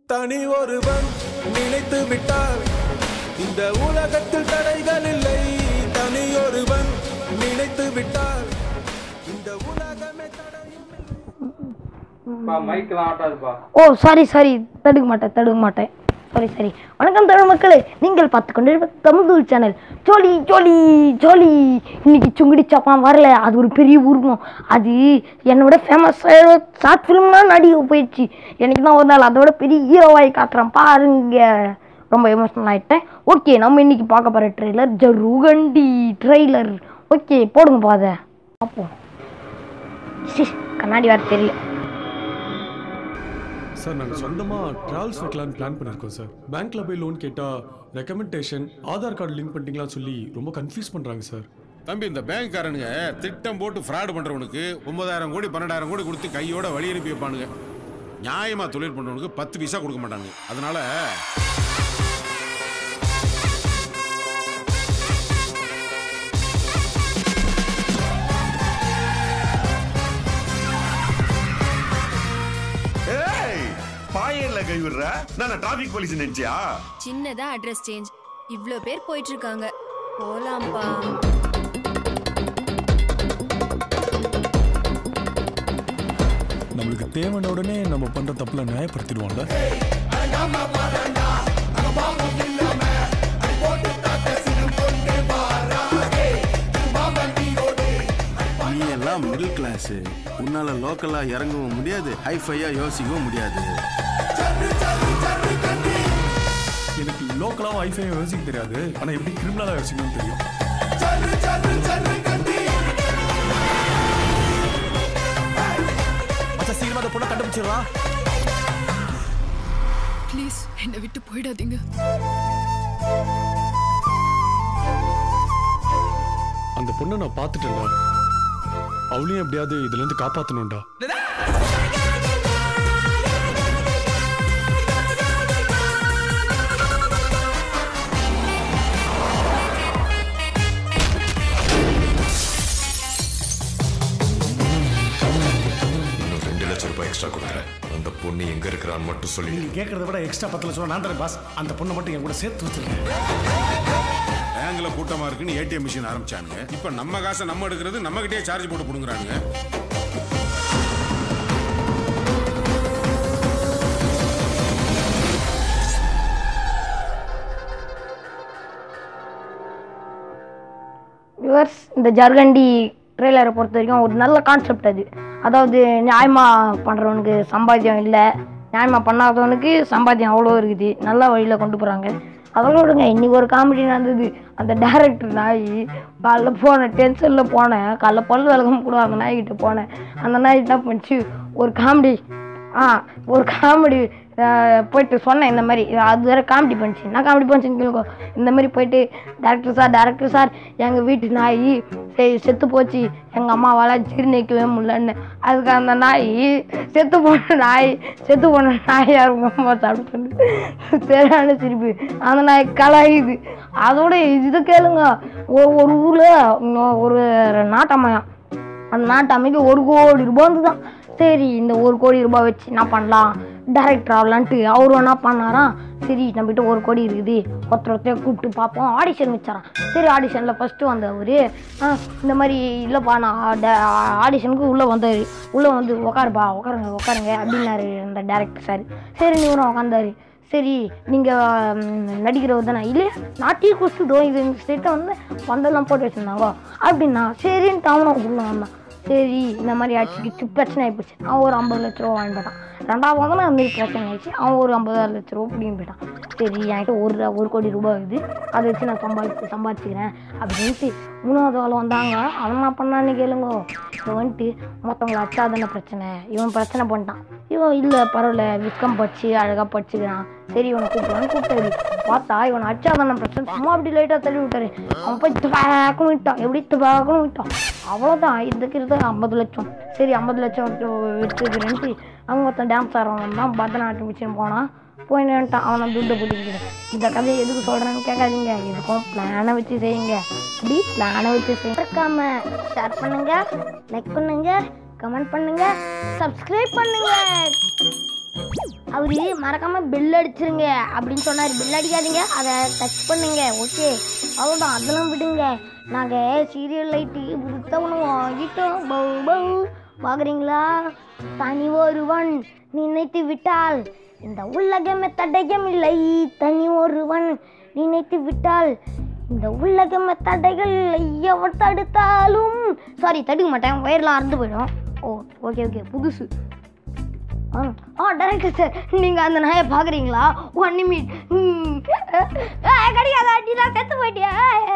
தனி ஒருவன் நினைத்து விட்டால் இந்த உலகத்தில் தடைகள் இல்லை தனி ஒருவன் நினைத்து விட்டால் இந்த உலகமே தடையும் இல்லை. மைக்கெல்லாம் ஆட்டாதுப்பா ஓ சாரி சாரி தடுக்க மாட்டேன் தடுக்க மாட்டேன் சாரி சாரி வணக்கம் தமிழ் மக்களே நீங்கள் பார்த்து கொண்டிருப்ப தமிழ் சேனல் ஜோலி ஜோலி ஜோலி இன்னைக்கு சுங்குடி சாப்பான் வரல அது ஒரு பெரிய உருவம் அது என்னோட ஃபேமஸ் ஷார்ட் ஃபிலிம்லாம் நடிக்க போயிடுச்சு எனக்கு தான் ஒரு நாள் அதோட பெரிய ஹீரோவாய் காட்டுறேன் பாருங்க ரொம்ப எமோஷனல் ஆகிட்டேன் ஓகே நம்ம இன்னைக்கு பார்க்க போகிற ட்ரெய்லர் ஜருகண்டி ட்ரெய்லர் ஓகே போடுங்க பாத பார்ப்போம் சி கண்ணாடி வேறு தெரியல சார் நாங்கள் சொந்தமாக ட்ராவல்ஸ் வைக்கலான்னு பிளான் பண்ணியிருக்கோம் சார் பேங்க்கில் போய் லோன் கேட்டால் ரெக்கமெண்டேஷன் ஆதார் கார்டு லிங்க் பண்ணிட்டீங்களான்னு சொல்லி ரொம்ப கன்ஃபியூஸ் பண்ணுறாங்க சார் தம்பி இந்த பேங்க்காரனுங்க திட்டம் போட்டு ஃப்ராடு பண்றவனுக்கு ஒன்பதாயிரம் கோடி பன்னெண்டாயிரம் கோடி கொடுத்து கையோட வழி அனுப்பி வைப்பானுங்க நியாயமா தொழில் பண்றவனுக்கு பத்து பைசா கொடுக்க மாட்டானுங்க அதனால ஏய் பாயல்ல கை விடுற நான் டிராபிக் போலீஸ் நினைச்சியா சின்னதா அட்ரஸ் சேஞ்ச் இவ்ளோ பேர் போயிட்டு இருக்காங்க போலாம்ப்பா நம்மளுக்கு தேவையான உடனே நம்ம பண்ணுற தப்பில் நியாயப்படுத்திடுவோம்ல நீ எல்லாம் மிடில் கிளாஸ் உன்னால லோக்கலா இறங்கவும் முடியாது ஹைஃபையா யோசிக்கவும் முடியாது எனக்கு லோக்கலாக வைஃபை யோசிக்க தெரியாது ஆனால் எப்படி கிரிமினலாக யோசிக்கணும்னு தெரியும் சீக்கிரமாக அந்த பொண்ணை கண்டுபிடிச்சிடலாம் ப்ளீஸ் என்னை விட்டு போயிடாதீங்க அந்த பொண்ணை நான் பார்த்துட்டேன்டா அவளையும் எப்படியாவது இதுலேருந்து காப்பாற்றணும்டா இன்னும் ரெண்டு லட்சம் ரூபாய் எக்ஸ்ட்ரா கொடுக்குறேன் அந்த பொண்ணு எங்க இருக்கிறான்னு மட்டும் சொல்லி நீங்க கேட்கறத விட எக்ஸ்ட்ரா பத்து லட்சம் நான் தரேன் பாஸ் அந்த பொண்ணை மட்டும் என் கூட சேர்த்து வச்சிருக்கேன் பேங்க்ல கூட்டமா இருக்குன்னு ஏடிஎம் மிஷின் ஆரம்பிச்சானுங்க இப்ப நம்ம காசை நம்ம எடுக்கிறது நம்ம கிட்டே சார்ஜ் போட்டு புடுங்குறானுங்க வியூவர்ஸ் இந்த ஜர்கண்டி ட்ரெய்லரை பொறுத்த வரைக்கும் ஒரு நல்ல கான்செப்ட் அது அதாவது நியாயமாக பண்ணுறவனுக்கு சம்பாத்தியம் இல்லை நியாயமாக பண்ணாதவனுக்கு சம்பாத்தியம் அவ்வளோ இருக்குது நல்ல வழியில் கொண்டு போகிறாங்க அதோட விடுங்க இன்னைக்கு ஒரு காமெடி நடந்தது அந்த டேரக்டர் நாய் காலைல போனேன் டென்ஷனில் போனேன் காலைல பல் விளக்கம் கூட அந்த நாய்கிட்ட போனேன் அந்த நாய் என்ன பண்ணுச்சு ஒரு காமெடி ஆ ஒரு காமெடி போயிட்டு சொன்னேன் இந்த மாதிரி அது வேற காமெடி பண்ணிச்சு என்ன காமெடி பண்ணிச்சுன்னு கேளுங்க இந்த மாதிரி போயிட்டு டேரக்டர் சார் டேரக்டர் சார் எங்கள் வீட்டு நாய் சரி செத்து போச்சு எங்கள் அம்மாவால் ஜீர்ணிக்கவே முடியலன்னு அதுக்கு அந்த நாய் செத்து போன நாய் செத்து போன நாய் யாரும் அம்மா சாப்பிட்டு சரியான சிரிப்பு அந்த நாய் கலாயுது அதோட இது கேளுங்க ஒரு ஒரு ஊரில் ஒரு நாட்டம்மையம் அந்த நாட்டு அமைக்க ஒரு கோடி ரூபாய் வந்துதான் சரி இந்த ஒரு கோடி ரூபாய் வச்சு என்ன பண்ணலாம் டைரக்டர் ஆகலான்ட்டு அவரும் என்ன பண்ணாராம் சரி நம்மகிட்ட ஒரு கோடி இருக்குது ஒருத்தர் ஒருத்தர் கூப்பிட்டு பார்ப்போம் ஆடிஷன் வச்சாராம் சரி ஆடிஷனில் ஃபஸ்ட்டு வந்தவர் இந்த மாதிரி இல்லைப்பா நான் ஆடிஷனுக்கு உள்ளே வந்தார் உள்ளே வந்து உட்காருப்பா உட்காருங்க உட்காருங்க அப்படின்னாரு அந்த டேரக்டர் சார் சரி நீங்களும் உட்காந்தாரு சரி நீங்கள் நடிக்கிறவர் தானே இல்லையா நான் டீ குடிச்சுட்டோம் இது இந்த ஸ்டேட்டை வந்து பந்தெல்லாம் போட்டு வச்சுருந்தாங்க அப்படின்னா சரின்ட்டு அவனும் உள்ள வந்தான் சரி இந்த மாதிரி ஆச்சு பிரச்சனை ஆகிப்போச்சு அவன் ஒரு ஐம்பது லட்ச ரூபா வாங்கி போயிட்டான் ரெண்டாவது வந்து அந்த மாதிரி பிரச்சனை ஆயிடுச்சு அவன் ஒரு ஐம்பதாயிரம் லட்ச ரூபா பிடிங்கி போயிட்டான் சரி என்கிட்ட ஒரு ஒரு கோடி ரூபாய் இருக்குது அதை வச்சு நான் சம்பாதிச்சு சம்பாதிச்சுக்கிறேன் அப்படின்ட்டு மூணாவது ஆள் வந்தாங்க அவன் என்ன பண்ணான்னு கேளுங்க இவன் வந்துட்டு மொத்தவங்களை அச்சாதான பிரச்சனை இவன் பிரச்சனை பண்ணிட்டான் இவன் இல்லை பரவாயில்ல விஸ்கம் படிச்சு அழகாக படிச்சுக்கிறான் சரி இவனை கூப்பிடலான்னு கூப்பிட்டாரு பார்த்தா இவனை அச்சாதான பிரச்சனை சும்மா அப்படி லைட்டாக தள்ளி விட்டாரு அவன் போய் துபாக்குன்னு விட்டான் எப்படி துபாக்குன்னு விட்டான் அவ்வளோதான் இதுக்கு இது ஐம்பது லட்சம் சரி ஐம்பது லட்சம் வச்சுக்கிறேன்ட்டு அவங்க ஒருத்தன் டான்ஸ் ஆடுறவன் தான் பரதநாட்டியம் வச்சுன்னு போனான் போய் நின்ட்டான் அவனை துட்டை போட்டுக்கிட்டு இந்த கதையை எதுக்கு சொல்கிறேன்னு கேட்காதீங்க எதுக்கும் பிளானை வச்சு செய்யுங்க இப்படி பிளானை வச்சு செய்யுங்க இருக்காம ஷேர் பண்ணுங்க லைக் பண்ணுங்க கமெண்ட் பண்ணுங்க சப்ஸ்கிரைப் பண்ணுங்க அவரு மறக்காம பெல் அடிச்சிருங்க அப்படின்னு சொன்னார் பெல் அடிக்காதீங்க அதை டச் பண்ணுங்க ஓகே அவ்வளோதான் அதெல்லாம் விடுங்க நாங்கள் சீரியல் லைட்டு புத்தவனும் வாங்கிட்டோம் பௌ பௌ பார்க்குறீங்களா தனி ஒருவன் நினைத்து விட்டால் இந்த உலகமே தடயம் இல்லை தனி ஒருவன் நினைத்து விட்டால் இந்த உலகமே தடைகள் எவர் தடுத்தாலும் சாரி தடுக்க மாட்டேன் வயர்லாம் அறுந்து போயிடும் ஓ ஓகே ஓகே புதுசு ஆ ஆ டேரக்டர் சார் நீங்கள் அந்த நாயை பார்க்குறீங்களா ஒன் நிமிட் கிடைக்காத நீ நான் செத்து போயிட்டியா